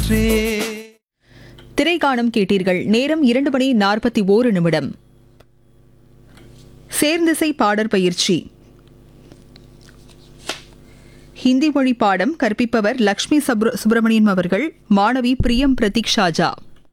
காற்றே திரைக்காணம் கேட்டீர்கள் நேரம் இரண்டு மணி நாற்பத்தி ஓரு நிமிடம் சேர்ந்திசை பாடற் பயிற்சி ஹிந்தி மொழி பாடம் கற்பிப்பவர் லக்ஷ்மி சுப்ர- சுப்பிரமணியம் அவர்கள் மாணவி பிரியம் பிரதீக் ஷாஜா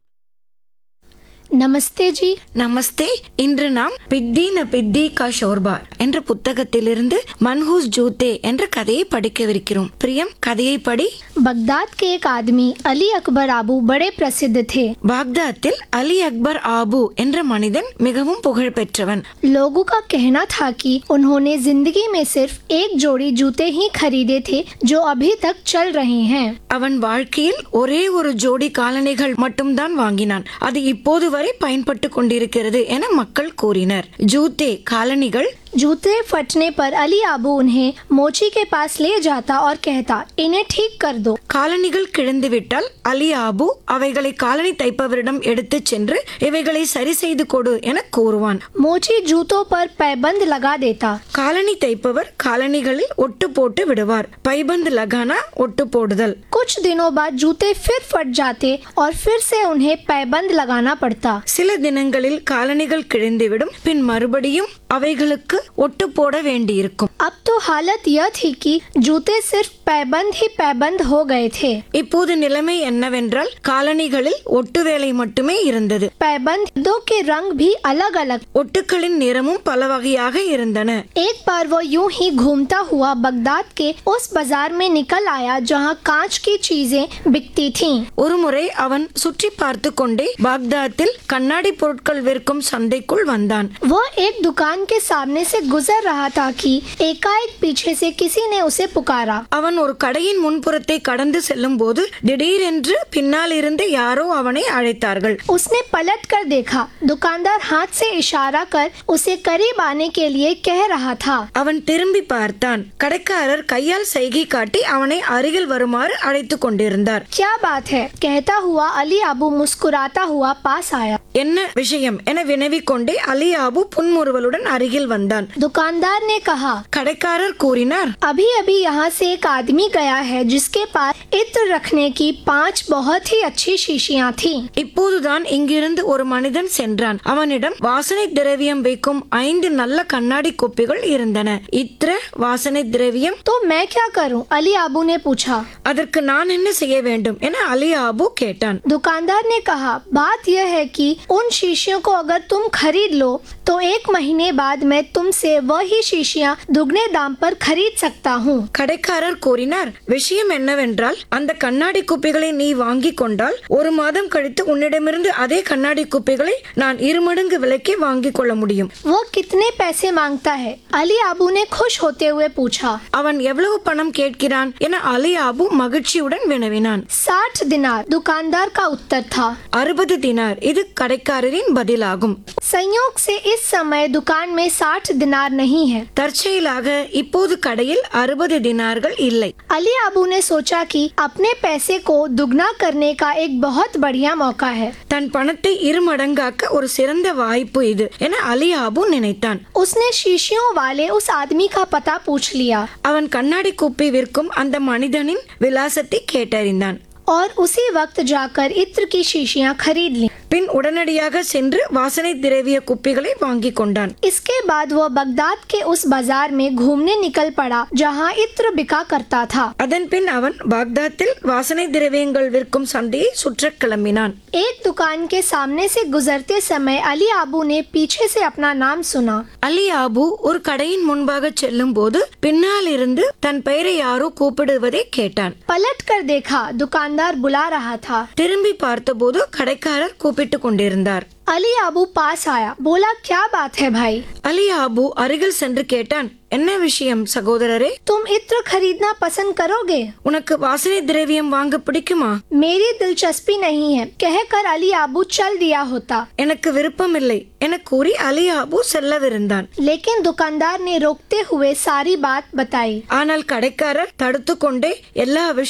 நமஸ்தே ஜி நமஸ்தே இன்று நாம் பித்தி ந பித்தி கா ஷோர்பா என்ற புத்தகத்திலிருந்து மன்ஹூஸ் ஜூத்தே என்ற கதையை படிக்கவிருக்கிறோம் பிரியம் கதையை படி बगदाद के एक आदमी अली अकबर आबू बड़े प्रसिद्ध थे பாக்தாத்தில் அலி அக்பர் ஆபு என்ற மனிதன் மிகவும் புகழ் பெற்றவன் लोगों का कहना था कि उन्होंने जिंदगी में सिर्फ एक जोड़ी जूते ही खरीदे थे जो अभी तक चल रहे हैं அவன் வாழ்க்கையில் ஒரே ஒரு ஜோடி காலணிகள் மட்டும்தான் வாங்கினான் அது இப்போது வரை பயன்பட்டு கொண்டிருக்கிறது என மக்கள் கூறினர் ஜூத்தே காலணிகள் जूते फटने पर अली आबू उन्हें मोची के पास ले जाता और कहता इन्हें ठीक कर दो காலணிகள் கிழிந்துவிட்டால் அலி ஆபு அவைகளை காலணி தைப்பவரிடம் எடுத்துச் சென்று இவைகளை சரி செய்து கொடு என கூறுவான் मोची जूतों पर पैबंद लगा देता காலணி தைப்பவர் காலணிகளில் ஒட்டு போட்டு விடுவார் பைபந்து லகானா ஒட்டு போடுதல் कुछ दिनों बाद जूते फिर फट जाते और फिर से उन्हें पैबंद लगाना पड़ता சில தினங்களில் காலணிகள் கிழிந்துவிடும் பின் மறுபடியும் அவைகளுக்கு ஒட்டு போட வேண்டியிருக்கும் अब तो हालत यह थी कि जूते सिर्फ पैबंद ही पैबंद हो गए थे இப்போது நிலைமை என்னவென்றால் காலணிகளில் ஒட்டு வேலை மட்டுமே இருந்தது पैबंद दो के रंग भी अलग अलग ஒட்டுக்களின் நிறமும் பல வகையாக இருந்தன एक बार वो यूं ही घूमता हुआ बगदाद के उस बाजार में निकल आया जहां कांच की चीजें बिकती थीं। ஒருமுறை அவன் சுற்றி பார்த்து கொண்டே பாக்தாத்தில் கண்ணாடி பொருட்கள் விற்கும் சந்தைக்குள் வந்தான் वह एक दुकान के सामने से गुजर रहा था कि एकाएक पीछे से किसी ने उसे पुकारा அவன் ஒரு கடையின் முன்புறத்தை கடந்து செல்லும் போது திடீரென்று பின்னால் இருந்து யாரோ அவனை அழைத்தார்கள் उसने पलट कर देखा दुकानदार हाथ से इशारा कर उसे करीब आने के लिए कह रहा था அவன் திரும்பி பார்த்தான் கடைக்காரர் கையால் சைகை காட்டி அவனை அருகில் வருமாறு அழைத்து கொண்டிருந்தார் क्या बात है कहता हुआ अली अबू मुस्कुराता हुआ पास आया என்ன விஷயம் என வினவிக் கொண்டே அலி ஆபு புன்முறுவலுடன் அருகில் வந்தான் दुकानदार ने कहा கடைக்காரர் கூறினார் अभी अभी यहाँ से एक आदमी गया है जिसके पास इत्र रखने की पांच बहुत ही अच्छी शीशियाँ थीं। இப்போதுதான் இங்கிருந்து ஒரு மனிதன் சென்றான் அவனிடம் வாசனை திரவியம் வைக்கும் ஐந்து நல்ல கண்ணாடி குப்பிகள் இருந்தன இத்திர வாசனை திரவியம் तो मैं क्या करूं? अली आबू ने पूछा அதற்கு நான் என்ன செய்ய வேண்டும் என அலி ஆபு கேட்டான் दुकानदार ने कहा बात यह है कि उन शीशियों को अगर तुम खरीद लो तो एक महीने बाद मैं तुमसे वही शीशियाँ दुगने दाम पर खरीद सकता हूँ கடைக்காரர் கூறினார் விஷயம் என்னவென்றால் அந்த கண்ணாடி குப்பிகளை நீ வாங்கி கொண்டால் ஒரு மாதம் கழித்து உன்னிடமிருந்து அதே கண்ணாடி குப்பிகளை நான் இருமடங்கு விலைக்கு வாங்கிக் கொள்ள முடியும் वो कितने पैसे मांगता है अली आबू ने खुश होते हुए पूछा அவன் எவ்வளவு பணம் கேட்கிறான் என அலி ஆபு மகிழ்ச்சியுடன் வினவினான் साठ दिनार दुकानदार का उत्तर था அறுபது தினார் இது கடைக்காரரின் பதிலாகும் संयोग से इस समय दुकान में साठ दिनार नहीं है தற்செயலாக இப்போது கடையில் அறுபது தினார்கள் இல்லை अली आबू ने सोचा कि अपने पैसे को दुगना करने का एक बहुत बढ़िया मौका है தன் பணத்தை இருமடங்காக்க ஒரு சிறந்த வாய்ப்பு இது என அலி ஆபு நினைத்தான் उसने शीशियों वाले उस आदमी का पता पूछ लिया அவன் கண்ணாடி குப்பி விற்கும் அந்த மனிதனின் விலாசத்தை கேட்டறிந்தான் और उसी वक्त जाकर इत्र की शीशियां खरीद ली பின் உடனடியாக சென்று வாசனை திரவிய குப்பிகளை வாங்கி கொண்டான் इसके बाद वह बगदाद के उस बाजार में घूमने निकल पड़ा जहां इत्र बिका करता था அதன் பின் அவன் பாக்தாத்தில் வாசனை திரவியங்கள் விற்கும் சந்தையை சுற்றக் கிளம்பினான் एक दुकान के सामने से गुजरते समय अली आबू ने पीछे से अपना नाम सुना அலி ஆபு ஒரு கடையின் முன்பாக செல்லும் போது பின்னால் இருந்து தன் பெயரை யாரோ கூப்பிடுவதை கேட்டான் पलट कर देखा दुकानदार बुला रहा था திரும்பி பார்த்தபோது கடைக்காரர் கூப்பிட்டு கொண்டிருந்தார் अली आबू पास आया बोला क्या बात है भाई அலி ஆபு அருகில் சென்று கேட்டான் என்ன விஷயம் சகோதரரே तुम इत्र खरीदना पसंद करोगे உனக்கு வாசனை திரவியம் வாங்க பிடிக்குமா मेरी दिलचस्पी नहीं है कहकर अली आबू चल दिया होता எனக்கு விருப்பமில்லை என கூறி அலி ஆபு செல்லவிருந்தான் लेकिन दुकानदार ने रोकते हुए सारी बात बताई ஆனால் கடைக்காரர் தடுத்து கொண்டே எல்லா விஷயம்